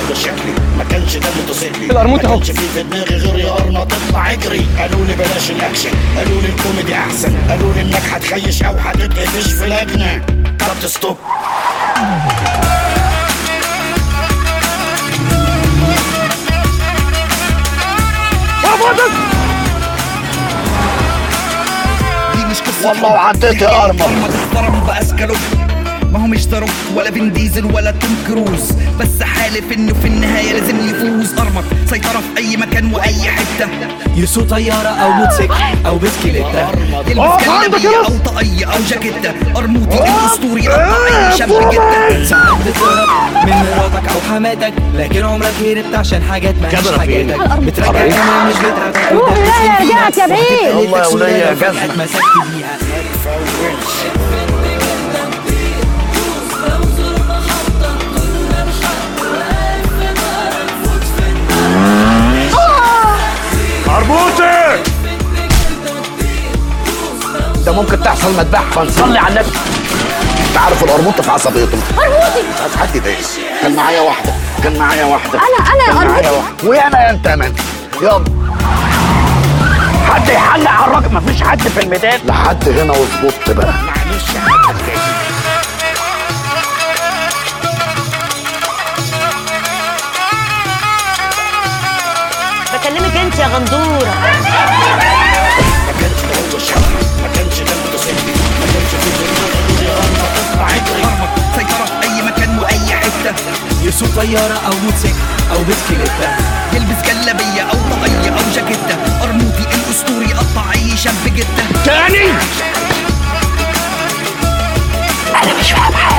هو شكلي ما كانش ده موتوسيكلي القرموط ما اهو. كانش في في دماغي غير يا قرنة تطلع اجري قالوا لي بلاش الاكشن قالوا لي الكوميدي احسن قالوا لي انك هتخيش او هتتقفش في لجنة كات ستوب دي مش قصة والله وعديت يا قرمة. ما تحترم بأسكالوب ما هو مش ضرب ولا فين ديزل ولا توم كروز بس حالف انه في النهاية لازم يفوز ارمط سيطرة في اي مكان واي حتة يسوق طيارة أو موتوسيكل أو بسكليتة يلبس جلابية او طاقية او جاكيتة ارموطي الاسطوري قطع اي شاب جدا ساعات بتهرب من مراتك أو حماتك لكن عمرك هربت عشان حاجات ما كاميرا فين؟ حاجاتك بترجع كمان مش بتاعتك روح وانت يا بتسلم فيها جات يا بعيد. وهتبقى يلا يا ليلتك ولية سودة يا لو فجأة جزمة. اتمسكت بيها عربوطي ده ممكن تحصل مذبحة فنصلي على النبي انت عارف القرموطة في عصبيته قرموطي مش عايز حد يضايق كان معايا واحدة كان معايا واحدة أنا- أنا كان معايا قرموطي. واحدة وانا يا انت يا مان يلا حد يحلق على الراجل مفيش حد في الميدان لحد هنا واظبط بقى معلش يا حاج بكلمك انت يا غندوره ما كانش ده هو الشبح ما كانش ده الموتوسيكل ما كانش في دماغي يا قرمة تطلع اجري ارمط سيطرة في اي مكان واي حتة يسوق طيارة أو موتوسيكل أو بسكليتة يلبس جلابية او طاقية او جاكيتة ارموطي الاسطوري قطع اي شاب جدا تاني انا مش فاهم حاجه